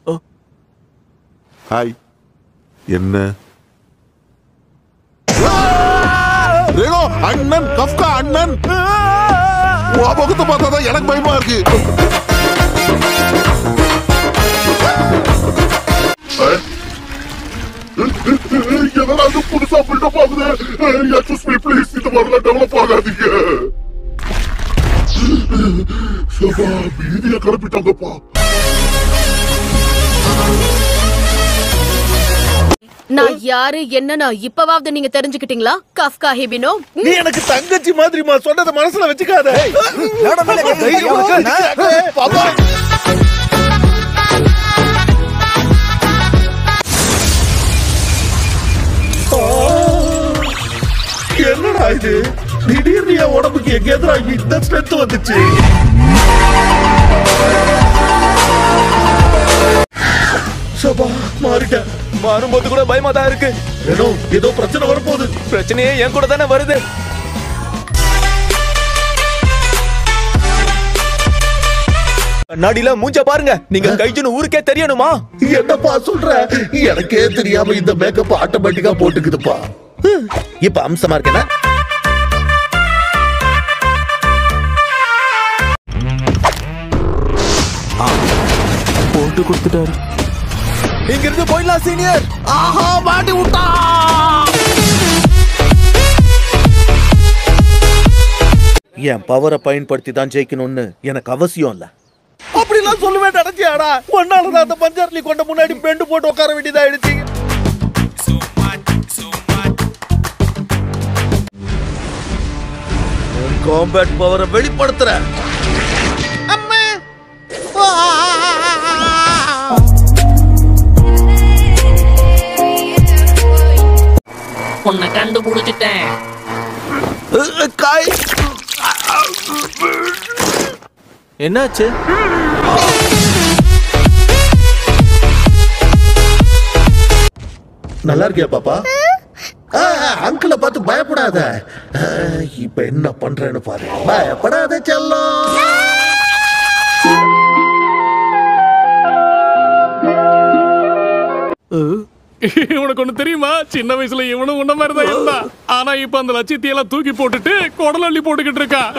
Hi என்ன ரேகோ அண்ணன் கஃப்கா அண்ணன் உன் முகத்தை பார்த்தாதான் எனக்கு பயமா இருக்கு என்னடா இது புதுசா பில்டப் ஆகுது எக்ஸ்கூஸ் மீ ப்ளீஸ் இந்த மாதிரிலாம் டெவலப் ஆகாதீங்க சபா மீதிய கிளப்பிட்டாங்கப்பா நான் யாரு என்னன்னா இப்பவாவது நீங்க தெரிஞ்சுக்கிட்டீங்களா கஃப்கா ஹிபினோ நீ எனக்கு தங்கச்சி மாதிரிமா சொன்னதை மனசுல வச்சுக்காத பாப்பா. என்னடா இது திடீர்னு என் உடம்புக்கு எங்க எதிரா இந்த ஸ்ட்ரென்த் வந்துச்சு சபா மாறிட்டேன் மாறும்போது கூட பயமா தான் இருக்கு ஏதோ ஏதோ பிரச்சனை வரப்போகுது பிரச்சனையே என் கூட தானே வருது கண்ணாடியில மூஞ்ச பாருங்க நீங்க கைஜுன்னு ஊருக்கே தெரியணுமா என்னப்பா சொல்ற எனக்கே தெரியாம இந்த மேக்கப் ஆட்டோமேட்டிக்கா போட்டுக்குதுப்பா இப்ப அம்சமா இருக்கேனா போட்டு கொடுத்துட்டாரு இங்க இருந்து போயிடலாம் சீனியர் ஆஹா மாட்டி விட்டா என் பவரை பயன்படுத்தி தான் ஜெயிக்கணும்னு எனக்கு அவசியம் இல்ல அப்படிலாம் சொல்லுவேன் நினைச்சியாடா ஒன்னாலதான் அந்த பஞ்சார்லி கொண்ட முன்னாடி பெண்டு போட்டு உட்கார வேண்டியதாயிடுச்சு காம்பேட் பவரை வெளிப்படுத்துறேன் உன்னை கண்டுபிடிச்சிட்டேன் காய் என்னாச்சு நல்லா இருக்கியா பாப்பா அங்கிள பார்த்து பயப்படாத ஆ, இப்ப என்ன பண்றேன்னு பாரு பயப்படாத செல்லம் உனக்கு ஒண்ணு தெரியுமா சின்ன வயசுல இவனும் உன்ன மாதிரி தான் இருந்தான் ஆனா இப்ப அந்த லட்சியத்தை எல்லாம் தூக்கி போட்டுட்டு குடல் அள்ளி போட்டுக்கிட்டு இருக்கான்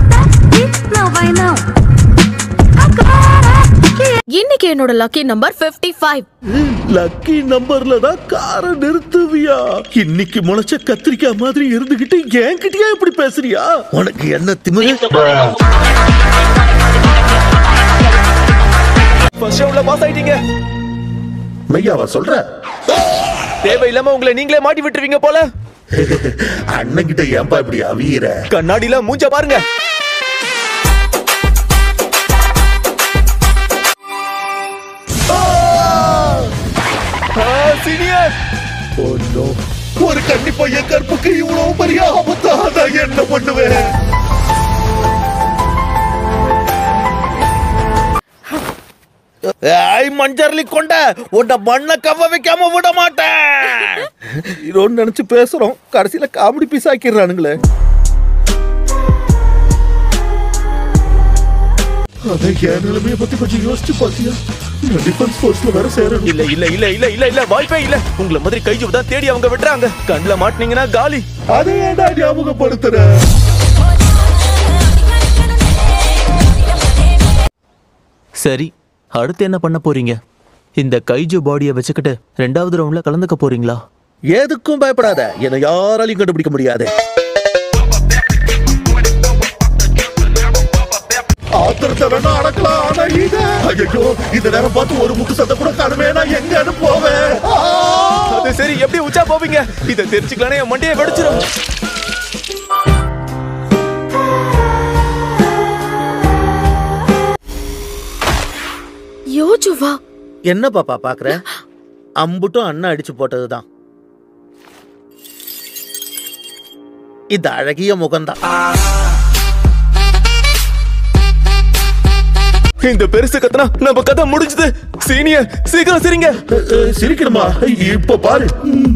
இன்னைக்கு என்னோட லக்கி நம்பர் 55 லக்கி நம்பர்ல தான் காரை நிறுத்துவியா இன்னைக்கு முளைச்ச கத்திரிக்காய் மாதிரி இருந்துகிட்டு என்கிட்டயா இப்படி பேசுறியா உனக்கு என்ன திமிரு ஃபர்ஸ்ட் ரவுண்ட்ல பாஸ் ஆயிட்டீங்க மெய்யாவா சொல்ற தேவையில்லாம உங்களை நீங்களே மாட்டி விட்டுருவீங்க போல அண்ணன்கிட்ட ஏன்பா இப்படி அவியிற கண்ணாடியில மூஞ்ச பாருங்க சீனியர் Oh no. ஒரு கன்னி பையன் கற்புக்கு இவ்வளவு பெரிய ஆபத்தா நான் என்ன பண்ணுவேன் ஐ மஞ்சர்லி கொண்ட உன்னை மண்ணை கவ வைக்காம விட மாட்டேன் இதோன்னு நினைச்சு பேசுறோம் கடைசியில காமெடி பீஸ் ஆக்கிடுறானுங்களே அதை என் நிலைமைய பத்தி கொஞ்சம் யோசிச்சு பாத்தியா நான் டிஃபென்ஸ் ஃபோர்ஸ்ல வேற சேரணும் இல்ல இல்ல இல்ல இல்ல இல்ல இல்ல வாய்ப்பே இல்ல உங்களை மாதிரி கைஜு தான் தேடி அவங்க விட்டுறாங்க கண்ணுல மாட்டினீங்கன்னா காலி அதை ஏன்டா ஞாபகப்படுத்துற சரி அடுத்து என்ன பண்ண போறீங்க இந்த கைஜு பாடியை வச்சுக்கிட்டு ரெண்டாவது ரவுண்ட்ல கலந்துக்க போறீங்களா எதுக்கும் பயப்படாத என்னை யாராலையும் கண்டுபிடிக்க முடியாது ஆத்திரத்தை வேணா அடக்கலாம் ஆனா இது ஐயோ இந்த நேரம் பார்த்து ஒரு முக்கு சத்த கூட காணுமே நான் எங்கன்னு போவேன் ஆ! அது சரி எப்படி உச்சா போவீங்க இதை தெரிஞ்சுக்கலானே என் மண்டையை வெடிச்சிடும் யோஜுவா என்ன பாப்பா பாக்குற அம்புட்டும் அண்ணன் அடிச்சு போட்டதுதான் இது அழகிய முகம்தான் இந்த பெருசு கத்தனா நம்ம கதை முடிஞ்சது சீனியர் சீக்கிரம் சிரிங்க சிரிக்கணுமா இப்ப பாரு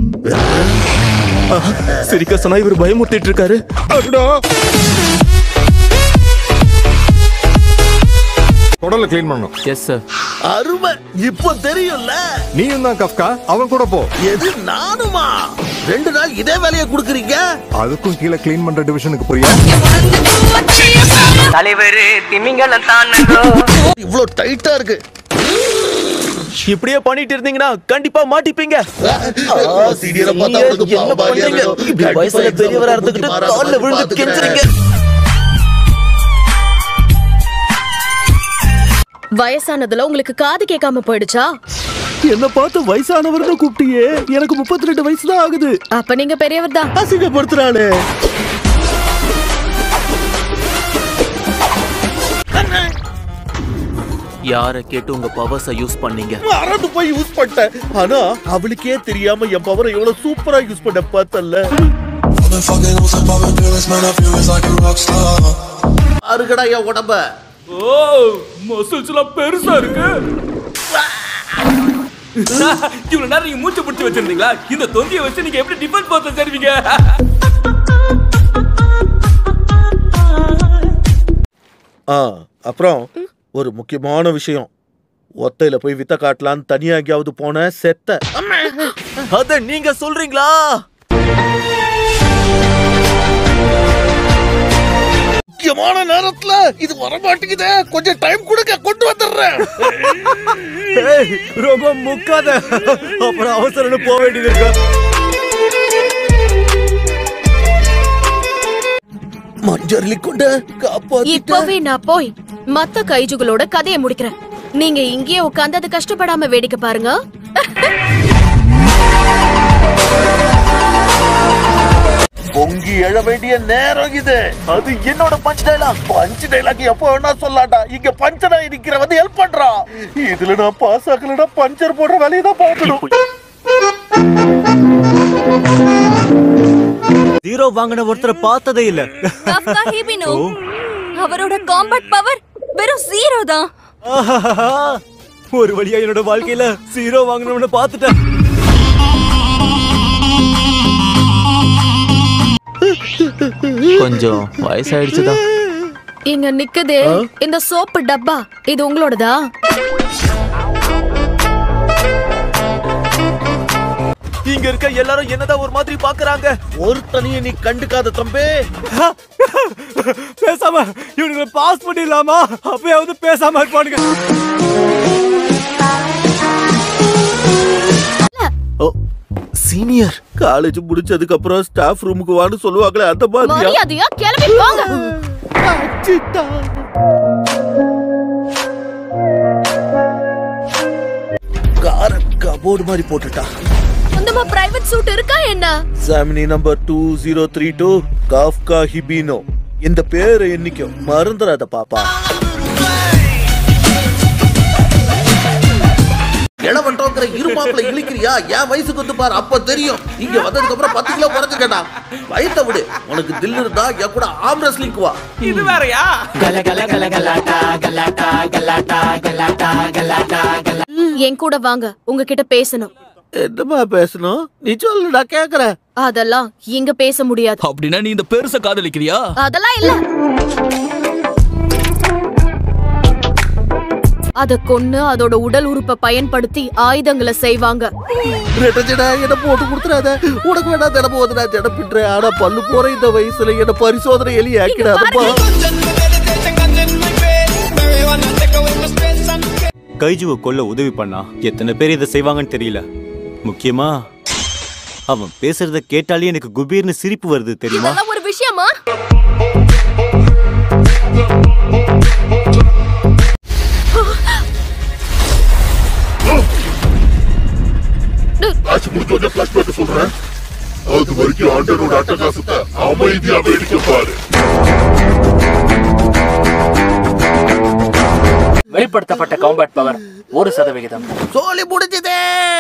சிரிக்க சொன்னா இவர் பயமுறுத்திட்டு இருக்காரு அடடா குடல க்ளீன் பண்ணணும் எஸ் சார் அருமை இப்போ தெரியும்ல நீயும் தான் கஃப்கா அவன் கூட போ எது நானுமா ரெண்டு நாள் இதே வேலையை கொடுக்குறீங்க அதுக்கும் கீழே க்ளீன் பண்ற டிவிஷனுக்கு போறியா தலைவர் திமிங்கலம் தான் இவ்வளோ டைட்டா இருக்கு இப்படியே பண்ணிட்டு இருந்தீங்கன்னா கண்டிப்பா மாட்டிப்பீங்க சீனியரை பார்த்தா நீங்க அவனுக்கு என்ன பாவமா பண்றீங்க இருக்கணும். இப்படி வயசுல கண்டிப்பா பெரியவரா exam இருந்துகிட்டு மாறாம கால்ல விழுந்து பாத்துக்கிறேன். கெஞ்சுறீங்க வயசானதுல உங்களுக்கு காது கேட்காம போயிடுச்சா என்ன பார்த்து வயசானவர்னு கூப்பிட்டியே எனக்கு முப்பத்தி ரெண்டு வயசு தான் ஆகுது அப்ப நீங்க பெரியவர் தான் அசிங்கப்படுத்துறாளே யாரை கேட்டு உங்க பவர்ஸை யூஸ் பண்ணீங்க மறந்து போய் யூஸ் பண்ணிட்டேன் ஆனா அவளுக்கே தெரியாம என் பவரை எவ்வளவு சூப்பரா யூஸ் பண்ண பார்த்தல அருகடா என் உடம்ப ஓ மசில்ஸ் எல்லாம் பெருசா இருக்கு இவ்வளவு நேரம் நீங்க மூச்சு பிடிச்சு வச்சிருந்தீங்களா இந்த தொந்தியை வச்சு நீங்க எப்படி டிஃபென்ஸ் பார்த்து தருவீங்க ஆ அப்புறம் ஒரு முக்கியமான விஷயம் ஒத்தையில போய் வித்த காட்டலான்னு தனியா எங்கேயாவது போன செத்த அத நீங்க சொல்றீங்களா முக்கியமான நேரத்துல இது வர மாட்டேங்குதே கொஞ்சம் டைம் கொடுங்க கொண்டு வந்துடுறேன் ஏய், ரொம்ப முக்காத அப்புறம் அவசரம் போக வேண்டியது இருக்கு மஞ்சர்லி கொண்டு காப்பாத்திட்ட இப்பவே நான் போய் மத்த கைஜுகளோட கதையை முடிக்கிறேன் நீங்க இங்கேயே உட்கார்ந்து அது கஷ்டப்படாம வேடிக்கை பாருங்க பொங்கி எழ வேண்டிய நேரம் இது அது என்னோட பஞ்ச் டைலாக் பஞ்ச் டைலாக் எப்போ வேணா சொல்லாண்டா இங்க பஞ்சரா இருக்கிற வந்து ஹெல்ப் பண்றான் இதுல நான் பாஸ் ஆகலனா பஞ்சர் போடுற வேலையை தான் பார்க்கணும் ஜீரோ வாங்கின ஒருத்தரை பார்த்ததே இல்ல கஃப்கா ஹிபினோ அவரோட காம்பேட் பவர் வெறும் ஜீரோ தான் ஆஹாஹாஹா. ஒரு வழியா என்னோட வாழ்க்கையில ஜீரோ வாங்கணும்னு பார்த்துட்டேன் கொஞ்சம் வயசாயிடுச்சுதான் இங்க நிக்குதே இந்த சோப்பு டப்பா இது உங்களோடதா இங்க இருக்க எல்லாரும் என்னதான் ஒரு மாதிரி பாக்குறாங்க ஒருத்தனையும் நீ கண்டுக்காத தம்பி பேசாம இவனுங்களை பாஸ் பண்ணிடலாமா அப்பயாவது பேசாம இருப்பானுங்க ஓ சீனியர் காலேஜ் முடிச்சதுக்கு அப்புறம் ஸ்டாஃப் ரூமுக்கு வான்னு சொல்லுவாங்களே அந்த மாதிரியா மரியாதையா கிளம்பி போங்க கார கபோர்டு மாதிரி போட்டுட்டா சொந்தமா பிரைவேட் சூட் இருக்கா என்ன சாமினி number two zero three two Kafka ஹிபினோ இந்த பேரை என்னைக்கும் மறந்துடாத பாப்பா இளவட்டோங்கிற இருமாப்புல இழிக்கிறியா என் வயசுக்கு வந்து பாரு அப்ப தெரியும் இங்க வந்ததுக்கு அப்புறம் பத்து கிலோ குறைச்சுக்கடா வயத்த விடு உனக்கு தில் இருந்தா என் கூட ஆம் ரெஸ்லிங் வா இது வேறயா என் கூட வாங்க உங்ககிட்ட பேசணும் என்னமா பேசணும் நீ சொல்லு நான் கேக்குறேன் அதெல்லாம் இங்க பேச முடியாது அப்படின்னா நீ இந்த பெருச காதலிக்கிறியா அதெல்லாம் இல்ல அத கொன்னு அதோட உடல் உறுப்பை பயன்படுத்தி ஆயுதங்களை செய்வாங்க ரெட்டஜடா என்ன போட்டு கொடுத்துறாத உனக்கு வேணா தினமும் வந்து நான் திடப்பிட்டுறேன் ஆனா பல்லு போற இந்த வயசுல என்ன பரிசோதனை எலி ஆக்கிடாதப்பா கைஜுவை கொல்ல உதவி பண்ணா எத்தனை பேர் இதை செய்வாங்கன்னு தெரியல முக்கியமா அவன் பேசுறத கேட்டாலே எனக்கு குபீர்னு சிரிப்பு வருது தெரியுமா இதெல்லாம் ஒரு விஷயமா ஆச்சு முடிச்ச உடனே பிளாஷ்பேக் சொல்றேன் அது வரைக்கும் ஆண்டனோட அட்டகாசத்தை அமைதியா வேடிக்கை பாரு வெளிப்படுத்தப்பட்ட காம்பேட் பவர் ஒரு சதவிகிதம் சோலி முடிஞ்சதே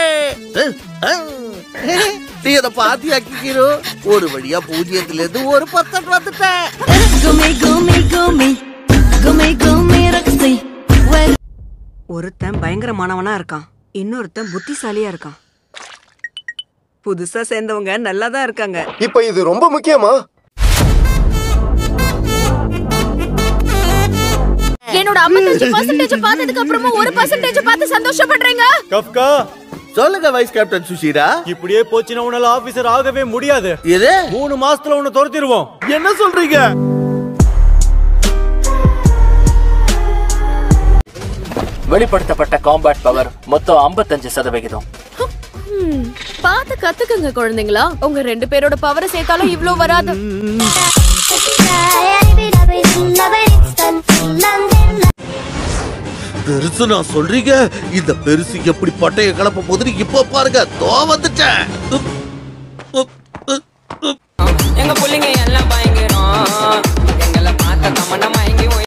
நீ அதை பாத்தியாக்கிக்கிறோ ஒரு வழியா பூஜ்ஜியத்துல இருந்து ஒரு பர்சன்ட் வந்துட்டேன் குமி குமி குமி குமி குமி ரக்ஸி ஒருத்தன் பயங்கரமானவனா இருக்கான் இன்னொருத்தன் புத்திசாலியா இருக்கான் புதுசா சேர்ந்தவங்க நல்லா தான் இருக்காங்க இப்ப இது ரொம்ப முக்கியமா என்னோட 55% பர்சன்டேஜ் பார்த்ததுக்கு அப்புறமா ஒரு பர்சன்டேஜ் பார்த்து சந்தோஷப்படுறீங்க கஃப்கா சொல்லுங்க வைஸ் கேப்டன் சுஷீரா இப்படியே போச்சுன்னா உன்னால ஆபீசர் ஆகவே முடியாது எது மூணு மாசத்துல உன்னை துரத்திடுவோம் என்ன சொல்றீங்க வெளிப்படுத்தப்பட்ட காம்பேட் பவர் மொத்தம் 55% சதவிகிதம் ம், பார்த்து கத்துக்குங்க குழந்தைங்களா உங்க ரெண்டு பேரோட பவரை சேர்த்தாலும் இவ்ளோ வராது பெருசு நான் சொல்றீங்க இந்த பெருசு எப்படி பட்டைய கிளப்ப போதுன்னு இப்ப பாருங்க தோ வந்துட்டேன் உப், உப், உப், உப். எங்க புள்ளைங்க எல்லாம் பயங்கரம்